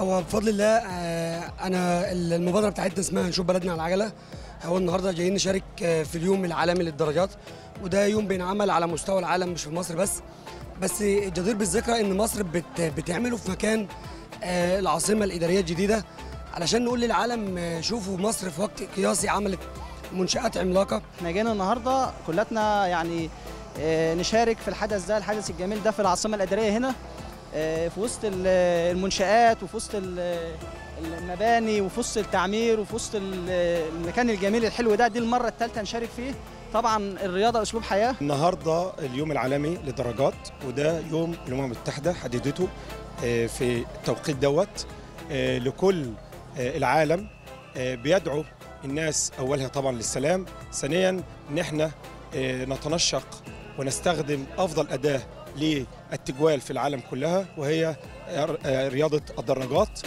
هو بفضل الله آه، انا المبادره بتاعتنا اسمها نشوف بلدنا على العجله هو النهارده جايين نشارك آه، في اليوم العالمي للدرجات وده يوم بينعمل على مستوى العالم مش في مصر بس بس الجدير بالذكر ان مصر بت بتعمله في مكان آه، العاصمه الاداريه الجديده علشان نقول للعالم آه، شوفوا مصر في وقت قياسي عملت منشات عملاقه احنا جينا النهارده كلتنا يعني آه، نشارك في الحدث ده الحدث الجميل ده في العاصمه الاداريه هنا آه، في وسط ال- المنشآت وفي وسط ال- المباني وفي وسط التعمير وفي وسط ال- المكان الجميل الحلو ده دي المره الثالثه نشارك فيه طبعا الرياضه اسلوب حياه النهارده اليوم العالمي للدرجات وده يوم الامم المتحده حددته آه، في التوقيت دوت آه، لكل آه، العالم آه، بيدعو الناس اولها طبعا للسلام ثانيا ان احنا آه، نتنشق ونستخدم افضل اداه للتجوال في العالم كلها وهي آه، آه، رياضه الدراجات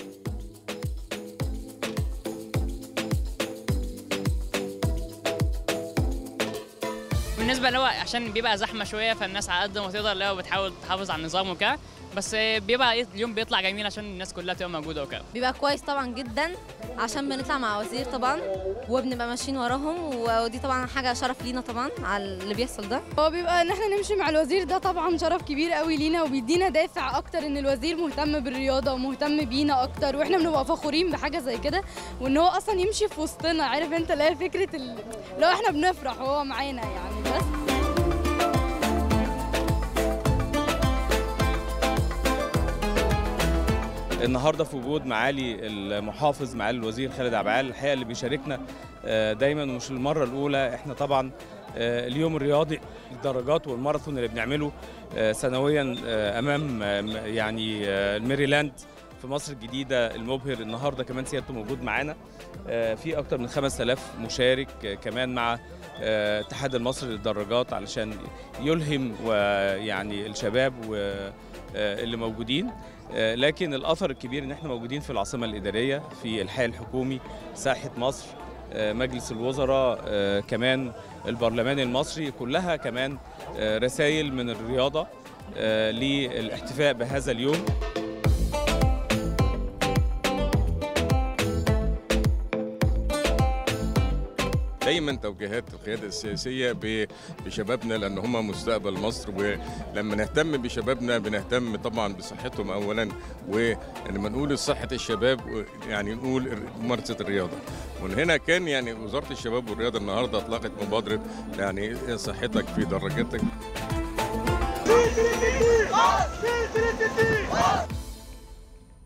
بالنسبه اللي هو عشان بيبقى زحمه شويه فالناس على قد ما تقدر اللي هو بتحاول تحافظ على النظام وكده بس بيبقى إيه اليوم بيطلع جميل عشان الناس كلها تبقى موجوده وكده بيبقى كويس طبعا جدا عشان بنطلع مع وزير طبعا وبنبقى ماشيين وراهم ودي طبعا حاجه شرف لينا طبعا على اللي بيحصل ده هو بيبقى ان احنا نمشي مع الوزير ده طبعا شرف كبير قوي لينا وبيدينا دافع اكتر ان الوزير مهتم بالرياضه ومهتم بينا اكتر واحنا بنبقى فخورين بحاجه زي كده وان هو اصلا يمشي في وسطنا عارف انت اللي هي فكره ال- لو احنا بنفرح وهو معانا يعني بس النهارده في وجود معالي المحافظ معالي الوزير خالد عبعال الحقيقه اللي بيشاركنا آه، دايما ومش المره الاولى احنا طبعا آه، اليوم الرياضي للدرجات والماراثون اللي بنعمله آه، سنويا آه، امام آه، يعني آه، الميريلاند في مصر الجديده المبهر النهارده كمان سيادته موجود معانا آه، في اكتر من 5000 مشارك آه، كمان مع آه، الاتحاد المصري للدراجات علشان يلهم ويعني الشباب و- آه، اللي موجودين آه، لكن الاثر الكبير ان احنا موجودين في العاصمه الاداريه في الحي الحكومي ساحه مصر آه، مجلس الوزراء آه، كمان البرلمان المصري كلها كمان آه، رسائل من الرياضه آه، للاحتفاء بهذا اليوم دايما توجيهات القياده السياسيه ب- بشبابنا لان هم مستقبل مصر ولما نهتم بشبابنا بنهتم طبعا بصحتهم اولا ولما نقول صحه الشباب يعني نقول ممارسه الرياضه ومن هنا كان يعني وزاره الشباب والرياضه النهارده اطلقت مبادره يعني صحتك في درجتك